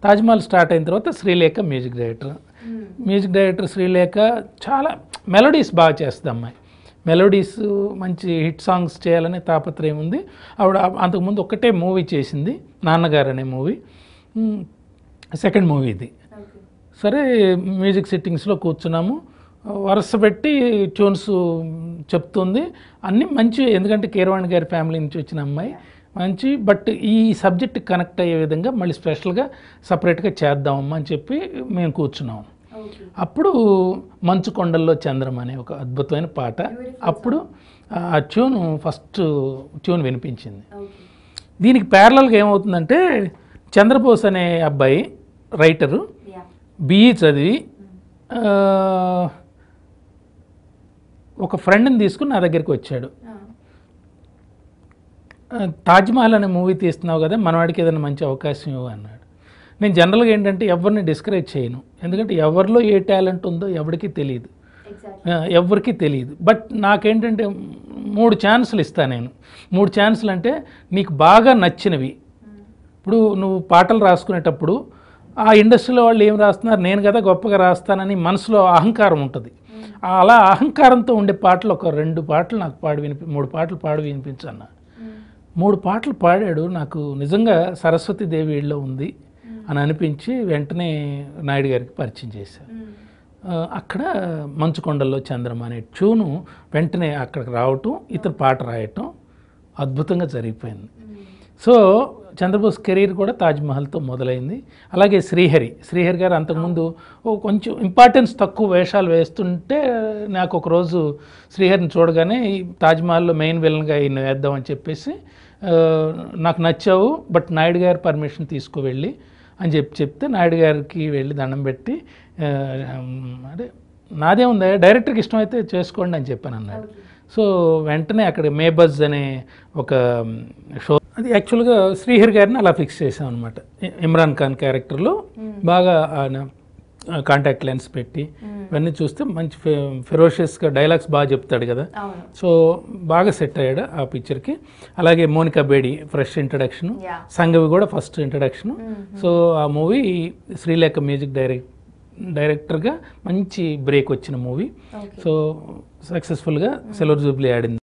Taj Mahal start అయిన తర్వాత Srilekha music director music director Srilekha చాలా మెలోడీస్ బాగా చేస్తుంది అమ్మాయి మెలోడీస్ మంచి హిట్ సాంగ్స్ చేయాలనే తాపత్రయం ఉంది ఆవిడ అంతకుముందు ఒక్కటే మూవీ చేసింది నాన్నగారు అనే మూవీ సెకండ్ మూవీ ఇది సరే మ్యూజిక్ సిట్టింగ్స్లో కూర్చున్నాము వరుస పెట్టి ట్యూన్స్ చెప్తుంది అన్నీ మంచి ఎందుకంటే కీరవాణి గారి ఫ్యామిలీ నుంచి వచ్చిన అమ్మాయి మంచి బట్ ఈ సబ్జెక్ట్ కనెక్ట్ అయ్యే విధంగా మళ్ళీ స్పెషల్గా సపరేట్గా చేద్దామమ్మా అని చెప్పి మేము కూర్చున్నాము అప్పుడు మంచు కొండల్లో చంద్రం అనే ఒక అద్భుతమైన పాట అప్పుడు ఆ ట్యూన్ ఫస్ట్ ట్యూన్ వినిపించింది దీనికి ప్యారలల్గా ఏమవుతుందంటే చంద్రబోస్ అనే అబ్బాయి రైటరు బిఈ చదివి ఆ, ఒక ఫ్రెండ్ని తీసుకుని నా దగ్గరికి వచ్చాడు ఆ, తాజ్మహల్ అనే మూవీ తీస్తున్నావు కదా మనవాడికి ఏదైనా మంచి అవకాశం ఇవ్వు అన్నాడు నేను జనరల్గా ఏంటంటే ఎవరిని డిస్కరేజ్ చేయను ఎందుకంటే ఎవరిలో ఏ టాలెంట్ ఉందో ఎవరికి తెలియదు ఆ, ఎవరికి తెలియదు బట్ నాకేంటంటే మూడు ఛాన్సులు ఇస్తాను నేను మూడు ఛాన్సులు అంటే నీకు బాగా నచ్చినవి ఇప్పుడు నువ్వు పాటలు రాసుకునేటప్పుడు ఆ ఇండస్ట్రీలో వాళ్ళు ఏం రాస్తున్నారు నేను కదా గొప్పగా రాస్తానని మనసులో అహంకారం ఉంటుంది అలా అహంకారంతో ఉండే పాటలు ఒక రెండు పాటలు నాకు పాడి వినిపి మూడు పాటలు పాడి వినిపించన్న మూడు పాటలు పాడాడు నాకు నిజంగా సరస్వతి దేవి ఇళ్ళలో ఉంది అని అనిపించి వెంటనే నాయుడు గారికి పరిచయం చేశారు ఆ, అక్కడ మంచుకొండల్లో చంద్రమ అనే ట్యూను వెంటనే అక్కడికి రావటం ఇతను పాట రాయటం అద్భుతంగా జరిగిపోయింది సో చంద్రబోస్ కెరీర్ కూడా తాజ్మహల్తో మొదలైంది అలాగే శ్రీహరి శ్రీహరి గారు అంతకుముందు ఓ కొంచెం ఇంపార్టెన్స్ తక్కువ వేషాలు వేస్తుంటే నాకు ఒక రోజు శ్రీహరిని చూడగానే ఈ తాజ్మహల్లో మెయిన్ విలన్గా ఈయన వేద్దామని చెప్పేసి ఆ, నాకు నచ్చావు బట్ నాయుడు గారి పర్మిషన్ తీసుకువెళ్ళి అని చెప్పి చెప్తే నాయుడు గారికి వెళ్ళి దండం పెట్టి ఆ, అదే నాదే ఉంది డైరెక్టర్కి ఇష్టమైతే చేసుకోండి అని చెప్పాను అన్నాడు సో వెంటనే అక్కడ మేబజ్ అనే ఒక షో అది యాక్చువల్గా శ్రీహరి గారిని అలా ఫిక్స్ చేసాం అనమాట ఇమ్రాన్ ఖాన్ క్యారెక్టర్లో బాగా ఆయన కాంటాక్ట్ లెన్స్ పెట్టి ఇవన్నీ చూస్తే మంచి ఫెరోషియస్గా డైలాగ్స్ బాగా చెప్తాడు కదా అవును సో బాగా సెట్ అయ్యాడు ఆ పిక్చర్కి అలాగే Monica Bedi fresh introduction yeah Sangavi కూడా ఫస్ట్ ఇంట్రడక్షన్ సో ఆ మూవీ శ్రీలేఖ మ్యూజిక్ డైరెక్ట్ డైరెక్టర్గా మంచి బ్రేక్ వచ్చిన మూవీ ఓకే సో సక్సెస్ఫుల్గా సిల్వర్ జూబ్లీ ఆడింది